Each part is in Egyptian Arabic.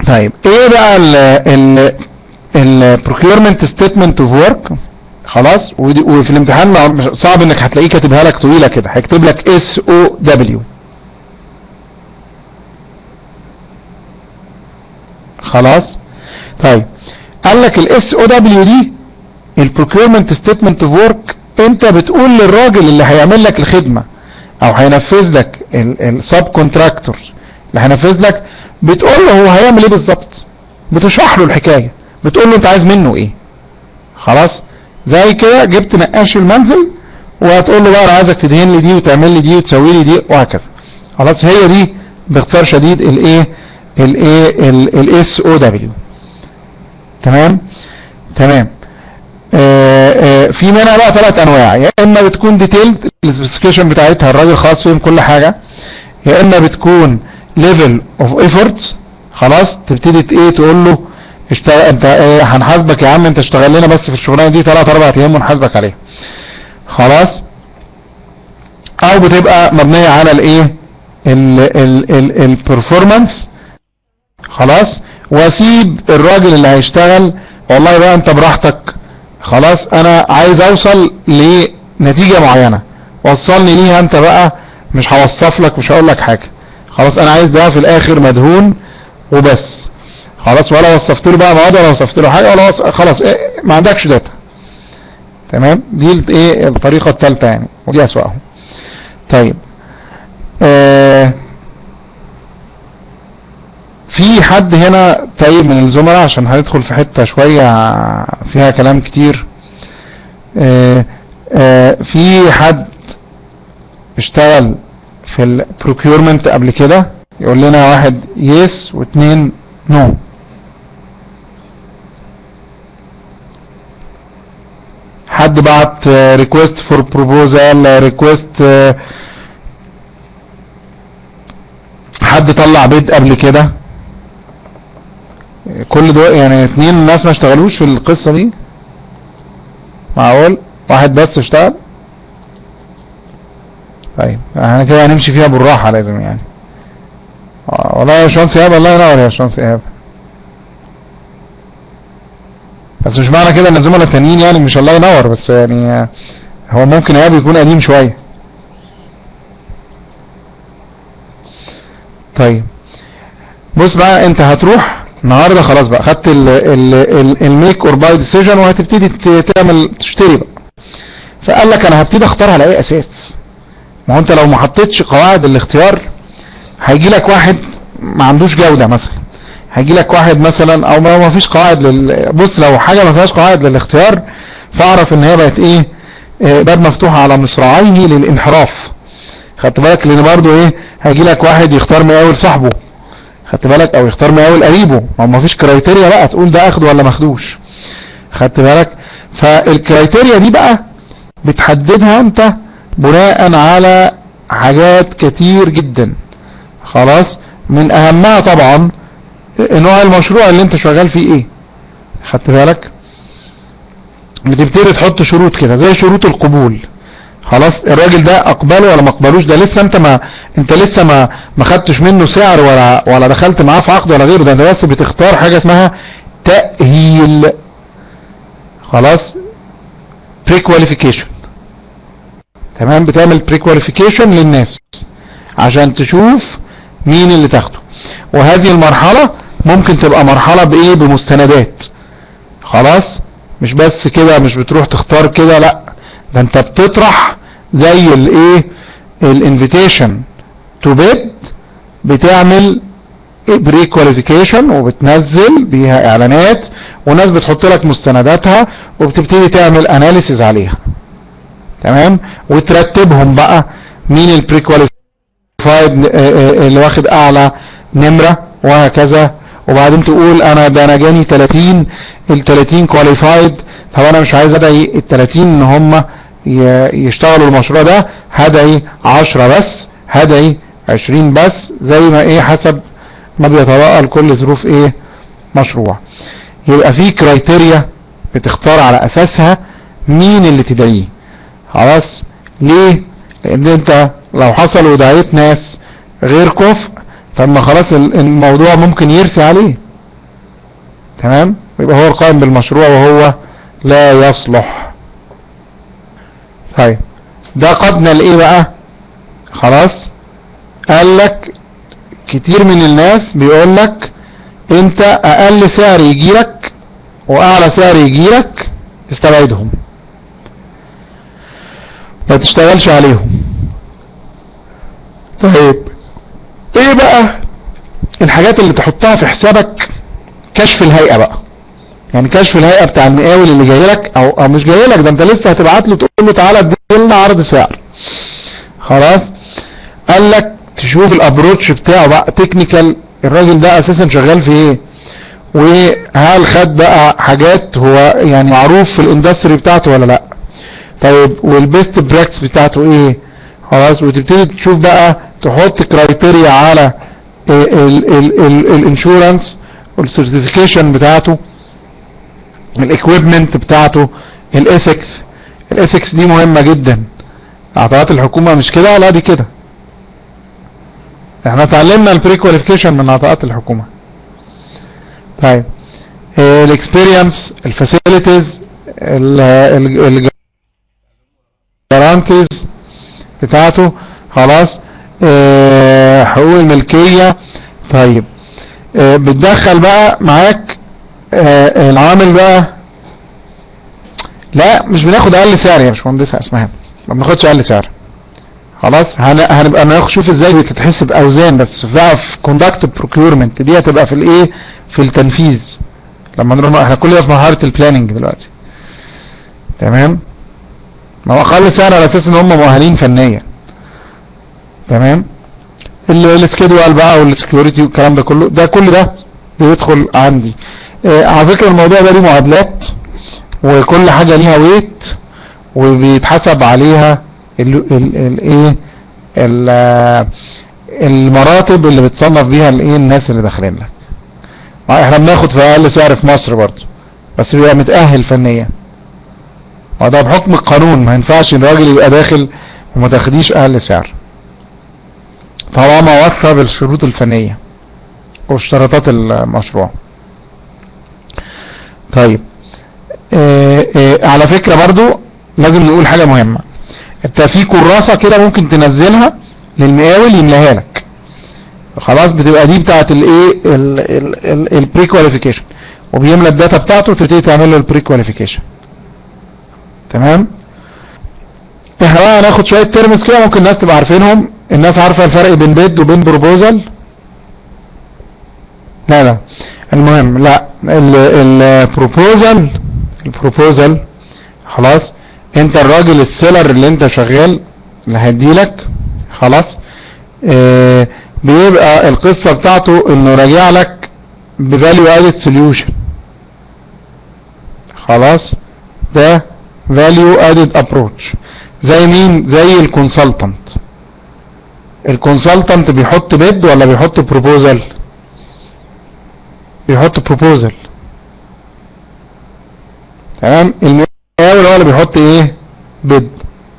طيب ايه بقى ال ال البروكيورمنت ستيتمنت اوف ورك خلاص ودي وفي الامتحان ما- مش- صعب انك هتلاقيه كاتبها لك طويله كده هيكتب لك اس او دبليو خلاص طيب قال لك الاس او دبليو دي البروكيورمنت ستيتمنت اوف ورك انت بتقول للراجل اللي هيعمل لك الخدمه او هينفذ لك السب كونتراكتور اللي هينفذ لك بتقول له هو هيعمل ايه بالظبط بتشرح له الحكايه بتقول له انت عايز منه ايه خلاص زي كده جبت نقاش المنزل وهتقول له بقى انا عايزك تدهن لي دي وتعمل لي دي وتسوي لي دي وهكذا خلاص هي دي باختصار شديد الايه الايه الاس او دبليو تمام تمام آه، آه، في منها بقى ثلاث انواع يا اما بتكون ديتيلد السبيسيفيكيشن بتاعتها الراجل خاص فيهم كل حاجه يا اما بتكون ليفل اوف ايفورتس خلاص تبتدي ت- ايه تقول له اشتغل انت ايه هنحاسبك يا عم انت اشتغل لنا بس في الشغلانه دي ثلاث اربع ايام ونحاسبك عليها خلاص او بتبقى مبنيه على الايه البرفورمانس خلاص واسيب الراجل اللي هيشتغل والله بقى انت براحتك خلاص انا عايز اوصل لنتيجة معينة وصلني ليها انت بقى مش هوصف لك مش هقول لك حاجة خلاص انا عايز ده في الاخر مدهون وبس خلاص ولا وصفت له بقى مواد ولا وصفت له حاجة ولا وص... خلاص إيه ما عندكش داتا تمام دي ال- ايه الطريقة الثالثة يعني ودي اسوأهم طيب آه في حد هنا طيب من الزملاء عشان هندخل في حتة شوية فيها كلام كتير آه، آه، في حد اشتغل في البروكيورمنت قبل كده يقول لنا واحد يس واثنين نو حد بعت ريكوست فور بروبوزال ريكوست حد طلع بيد قبل كده كل دول يعني اتنين الناس ما اشتغلوش في القصة دي معقول واحد بس اشتغل طيب احنا كده هنمشي فيها بالراحة لازم يعني آه، والله يا باشمهندس ايهاب الله ينور يا باشمهندس ايهاب بس مش معنى كده ان الزملاء التانيين يعني مش الله ينور بس يعني آه، هو ممكن ايهاب يكون قديم شوية طيب بص بقى انت هتروح النهارده خلاص بقى خدت الميك اور باي ديسيجن وهتبتدي ت- تعمل تشتري بقى فقال لك انا هبتدي اختار على اي اساس ما هو انت لو ما حطيتش قواعد الاختيار هيجي لك واحد ما عندوش جودة مثلا هيجي لك واحد مثلا او ما ما فيش قواعد لل... بص لو حاجة ما فيهاش قواعد للاختيار فاعرف ان هي بقت ايه آه، باب مفتوح على مصراعيه للانحراف خدت بالك لان برضو ايه هيجي لك واحد يختار مقاول صاحبه خدت بالك او يختار مقاول قريبه ما هو مفيش كرايتيريا بقى تقول ده اخده ولا ماخدوش خدت بالك فالكرايتيريا دي بقى بتحددها انت بناء على حاجات كتير جدا خلاص من اهمها طبعا نوع المشروع اللي انت شغال فيه ايه خدت بالك بتبتدي تحط شروط كده زي شروط القبول خلاص الراجل ده اقبله ولا ما اقبلوش ده لسه انت ما انت لسه ما ما خدتش منه سعر ولا ولا دخلت معاه في عقد ولا غيره ده انت بس بتختار حاجه اسمها تاهيل خلاص بري كواليفيكيشن تمام بتعمل بري كواليفيكيشن للناس عشان تشوف مين اللي تاخده وهذه المرحله ممكن تبقى مرحله بايه بمستندات خلاص مش بس كده مش بتروح تختار كده لا ده انت بتطرح زي الايه الانفيتيشن تو بيد بتعمل بري كواليفيكيشن وبتنزل بيها اعلانات وناس بتحط لك مستنداتها وبتبتدي تعمل اناليسيز عليها تمام وترتبهم بقى مين البري كواليفايد اللي واخد اعلى نمره وهكذا وبعدين تقول انا ده انا جاني 30 ال 30 كواليفايد طب انا مش عايز ادعي ال 30 ان هم ي- يشتغلوا المشروع ده هدعي 10 بس هدعي 20 بس زي ما ايه حسب ما بيتراءى لكل ظروف ايه مشروع يبقى في كرايتيريا بتختار على اساسها مين اللي تدعيه خلاص ليه لان انت لو حصل ودعيت ناس غير كفء طب ما خلاص ال- الموضوع ممكن يرسي عليه تمام يبقى هو القائم بالمشروع وهو لا يصلح طيب ده قدنا لايه بقى خلاص قال لك كتير من الناس بيقول لك انت اقل سعر يجي لك واعلى سعر يجي لك استبعدهم ما تشتغلش عليهم طيب ايه بقى الحاجات اللي تحطها في حسابك كشف الهيئة بقى يعني كشف الهيئة بتاع المقاول اللي جاي لك او, أو مش جاي لك ده انت لسه هتبعت له تقول له تعالى ادينا عرض سعر خلاص قال لك تشوف الابروتش بتاعه بقى تكنيكال الراجل ده اساسا شغال في ايه وهل خد بقى حاجات هو يعني معروف في الاندستري بتاعته ولا لا طيب والبيست براكتس بتاعته ايه خلاص وتبتدي تشوف بقى تحط كرايتيريا على الانشورنس والسيرتيفيكيشن بتاعته الاكويبمنت بتاعته الاثكس الاثكس دي مهمة جدا اعطاءات الحكومة مش كده لا دي كده احنا اتعلمنا البري كواليفيكيشن من عطاءات الحكومة طيب الاكسبيرينس الفاسيلتيز الجارانتيز بتاعته خلاص اه حقوق الملكية طيب اه بتدخل بقى معاك اه العامل بقى لا مش بناخد اقل سعر يا باشمهندسة اسمها ما بناخدش اقل سعر خلاص هنبقى نشوف ازاي بتتحسب اوزان بس بقى في كوندكت بروكيورمنت دي هتبقى في الايه في التنفيذ لما نروح احنا كلنا في مرحله البلاننج دلوقتي تمام ما هو اقل سعر على اساس ان هم مؤهلين فنيا تمام السكيدوال بقى والسكيورتي والكلام ده كله ده كل ده بيدخل عندي آه على فكره الموضوع ده ليه معادلات وكل حاجه ليها ويت وبيتحسب عليها الايه المراتب اللي بتصنف بيها الايه الناس اللي داخلين لك احنا بناخد في اقل سعر في مصر برضه بس بيبقى متأهل فنيا وده بحكم القانون ما ينفعش الراجل يبقى داخل وما تاخديش اقل سعر طالما وفى بالشروط الفنية واشتراطات المشروع طيب اه اه على فكرة برضو لازم نقول حاجة مهمة انت في كراسة كده ممكن تنزلها للمقاول يملاها لك خلاص بتبقى دي بتاعت الايه البري كواليفيكيشن وبيملى الداتا بتاعته وتبتدي تعمل له البري كواليفيكيشن تمام احنا بقى هناخد شويه ترمز كده ممكن الناس تبقى عارفينهم الناس عارفه الفرق بين بيد وبين بروبوزال لا لا المهم لا البروبوزال البروبوزال خلاص انت الراجل السيلر اللي انت شغال اللي هيديلك خلاص اه بيبقى القصة بتاعته انه راجع لك بفاليو ادد سوليوشن خلاص ده فاليو ادد ابروتش زي مين زي الكونسلتنت الكونسلتنت بيحط بيد ولا بيحط بروبوزال بيحط بروبوزال تمام المقاول هو اللي بيحط ايه بيد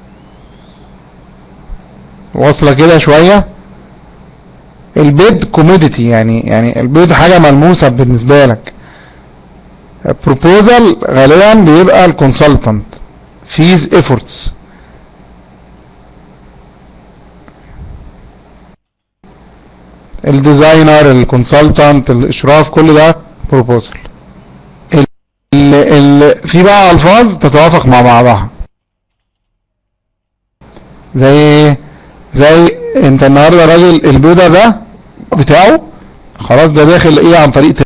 واصله كده شويه البيد كوموديتي يعني يعني البيد حاجه ملموسه بالنسبه لك بروبوزال غالبا بيبقى الكونسلتنت فيز efforts الديزاينر الكونسلتنت الاشراف كل ده بروبوزال ال ال في بقى الفاظ تتوافق مع بعضها زي زي انت النهارده راجل البيضه ده بتاعه خلاص ده داخل ايه عن طريق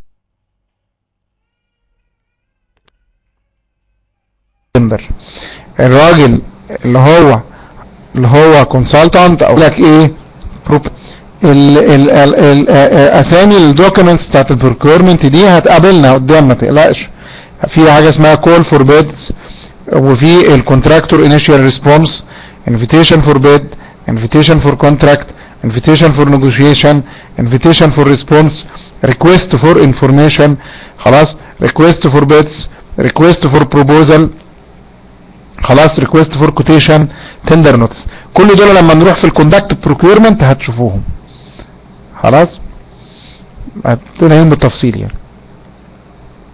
تندر الراجل اللي هو اللي هو كونسلتنت او لك ايه بروب ال ال ال ال اسامي الدوكيومنتس بتاعت البروكيورمنت دي هتقابلنا قدام ما تقلقش في حاجه اسمها كول فور بيدز وفي الكونتراكتور انيشال ريسبونس انفيتيشن فور بيد invitation for contract invitation for negotiation invitation for response request for information خلاص request for bids request for proposal خلاص request for quotation tender notice كل دول لما نروح في الكوندكت procurement هتشوفوهم خلاص هتلاقيهم بالتفصيل يعني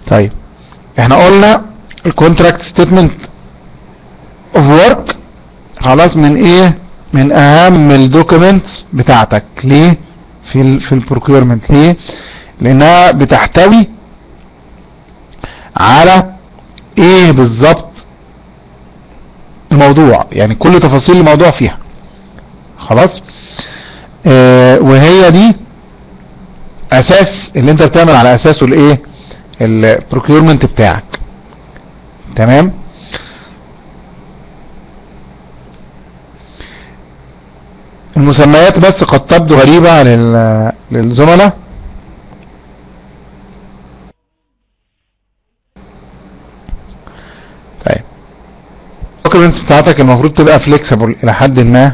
طيب احنا قلنا الكونتراكت ستيتمنت اوف ورك خلاص من ايه من اهم الدوكيومنتس بتاعتك ليه في ال في البروكيورمنت ليه لانها بتحتوي على ايه بالظبط الموضوع يعني كل تفاصيل الموضوع فيها خلاص آه وهي دي اساس اللي انت بتعمل على اساسه الايه البروكيورمنت بتاعك تمام المسميات بس قد تبدو غريبة لل... للزملاء طيب الدوكيومنتس بتاعتك المفروض تبقى فليكسبل الى حد ما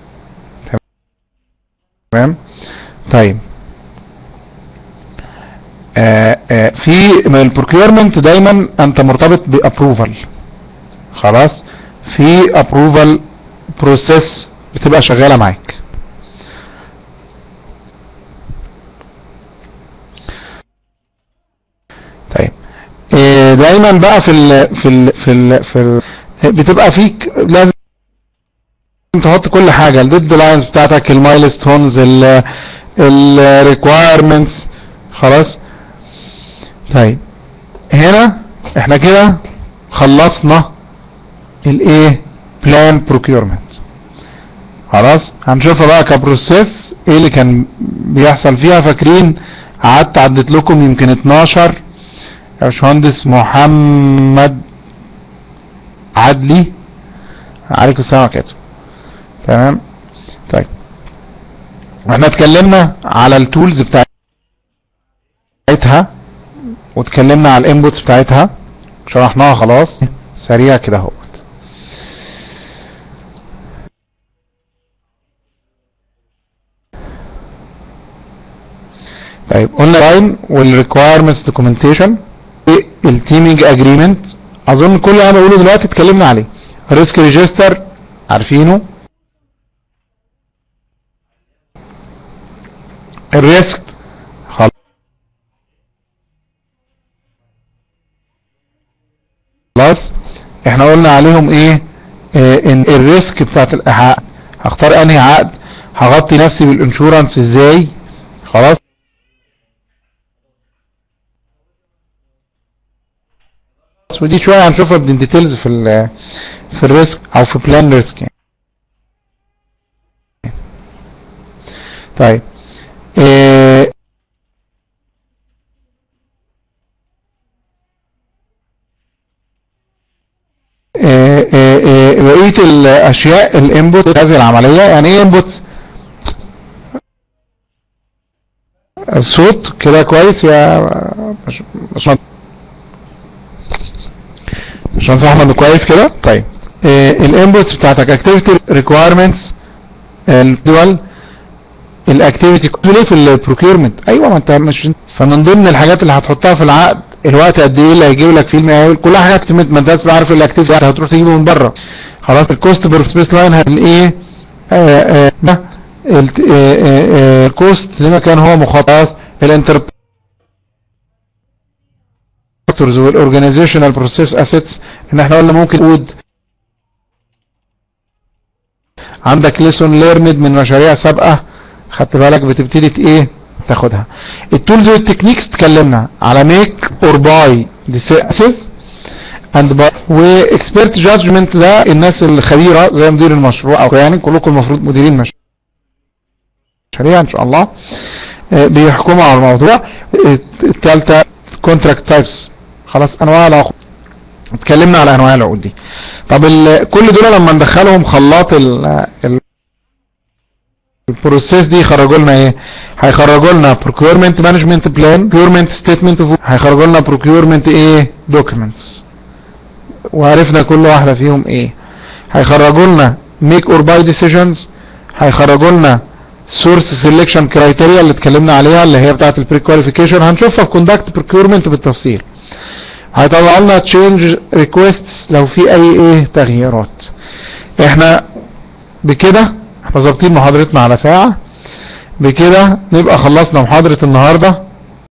تمام طيب آه آه في البروكيورمنت دايما انت مرتبط بابروفال خلاص في ابروفال بروسيس بتبقى شغاله معاك طيب آه دايما بقى في ال في ال في ال في ال بتبقى فيك لازم تحط كل حاجه الديد لاينز بتاعتك المايلستونز الريكوايرمنتس خلاص طيب هنا احنا كده خلصنا الايه بلان بروكيورمنت خلاص هنشوفها بقى كبروسيس ايه اللي كان بيحصل فيها فاكرين قعدت عدت لكم يمكن 12 يا باشمهندس محمد عدلي عليكم السلام عليكم تمام طيب احنا اتكلمنا على التولز بتاعتها واتكلمنا على الانبوتس بتاعتها شرحناها خلاص سريع كده اهوت طيب قلنا لاين والريكوايرمنتس دوكيومنتيشن التيمينج اجريمنت اظن كل اللي انا بقوله دلوقتي اتكلمنا عليه ريسك ريجستر عارفينه الريسك خلاص احنا قلنا عليهم ايه اه ان الريسك بتاعت الاحقاق هختار انهي عقد هغطي نفسي بالانشورنس ازاي خلاص ودي شويه هنشوفها بالديتيلز في ال في الريسك او في بلان ريسك يعني. طيب اه بقيه الاشياء الانبوت هذه العمليه يعني ايه انبوت الصوت كده كويس يا باشمهندس باشمهندس احمد كويس كده طيب الانبوتس بتاعتك اكتيفيتي ريكويرمنتس الدول الاكتيفيتي كله في البروكيرمنت ايوه ما انت مش فمن ضمن الحاجات اللي هتحطها في العقد الوقت قد ايه اللي هيجيب لك فيه المقاول كلها حاجات اكتيفيتي ما انت تبقى عارف الاكتيفيتي هتروح تجيبه من بره خلاص الكوست بير سبيس لاين الايه الكوست زي ما كان هو مخطط الانتر والاورجانيزيشنال بروسيس اسيتس ان احنا قلنا ممكن نقود عندك ليسون ليرند من مشاريع سابقه خدت بالك بتبتدي ايه تاخدها التولز والتكنيكس اتكلمنا على ميك اور باي ديسيسيف اند باي واكسبيرت جادجمنت ده الناس الخبيره زي مدير المشروع او يعني كلكم المفروض مديرين مشاريع ان شاء الله بيحكموا على الموضوع الثالثه كونتراكت تايبس خلاص انواع العقود اتكلمنا على انواع العقود دي طب كل دول لما ندخلهم خلاط ال البروسيس دي يخرجوا لنا ايه هيخرجوا لنا procurement management plan procurement statement of هيخرجوا لنا procurement ايه documents وعرفنا كل واحده فيهم ايه هيخرجوا لنا make or buy decisions هيخرجوا لنا source selection criteria اللي اتكلمنا عليها اللي هي بتاعه البري كواليفيكيشن هنشوفها في conduct procurement بالتفصيل هيطلع لنا change requests لو في اي ايه تغييرات احنا بكده احنا ظابطين محاضرتنا على ساعة بكده نبقى خلصنا محاضرة النهاردة